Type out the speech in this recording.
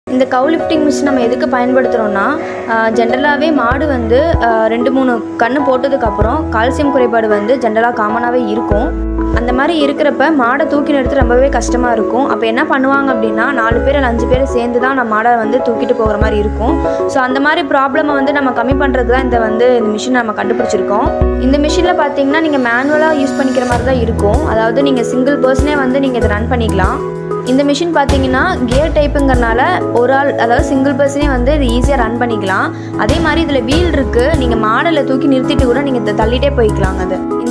இந்த கவு lifting machine நம்ம எதுக்கு பயன்படுத்துகிறோன்னா ஜென்ரலாகவே மாடு வந்து ஆஹ், ரெண்டு மூணு கன்று போட்டதுக்கப்புறம் கால்சியம் குறைபாடு வந்து ஜென்ரலாக காமனாகவே இருக்கும் அந்த மாதிரி இருக்கிறப்ப மாடை தூக்கி நிறுத்த ரொம்பவே கஷ்டமாக இருக்கும் அப்போ என்ன பண்ணுவாங்க அப்படின்னா நாலு பேர் இல்லை அஞ்சு பேர் சேர்ந்து தான் நம்ம மாடை வந்து தூக்கிட்டு போகிற மாதிரி இருக்கும் ஸோ அந்த மாதிரி ப்ராப்ளமை வந்து நம்ம கம்மி பண்ணுறது தான் இந்த வந்து இந்த மிஷின் நம்ம கண்டுபிடிச்சிருக்கோம் இந்த மிஷினில் பார்த்தீங்கன்னா நீங்கள் மேனுவலாக யூஸ் பண்ணிக்கிற மாதிரி தான் இருக்கும் அதாவது நீங்கள் சிங்கிள் பர்சனே வந்து நீங்கள் இதை ரன் பண்ணிக்கலாம் இந்த மிஷின் பார்த்தீங்கன்னா கியர் டைப்புங்கிறனால ஒரு ஆள் அதாவது சிங்கிள் பர்சனே வந்து இது ஈஸியாக ரன் பண்ணிக்கலாம் அதே மாதிரி இதில் வீல் இருக்குது நீங்கள் மாடலை தூக்கி நிறுத்திட்டு கூட நீங்கள் தள்ளிட்டே போய்க்கலாங்க அது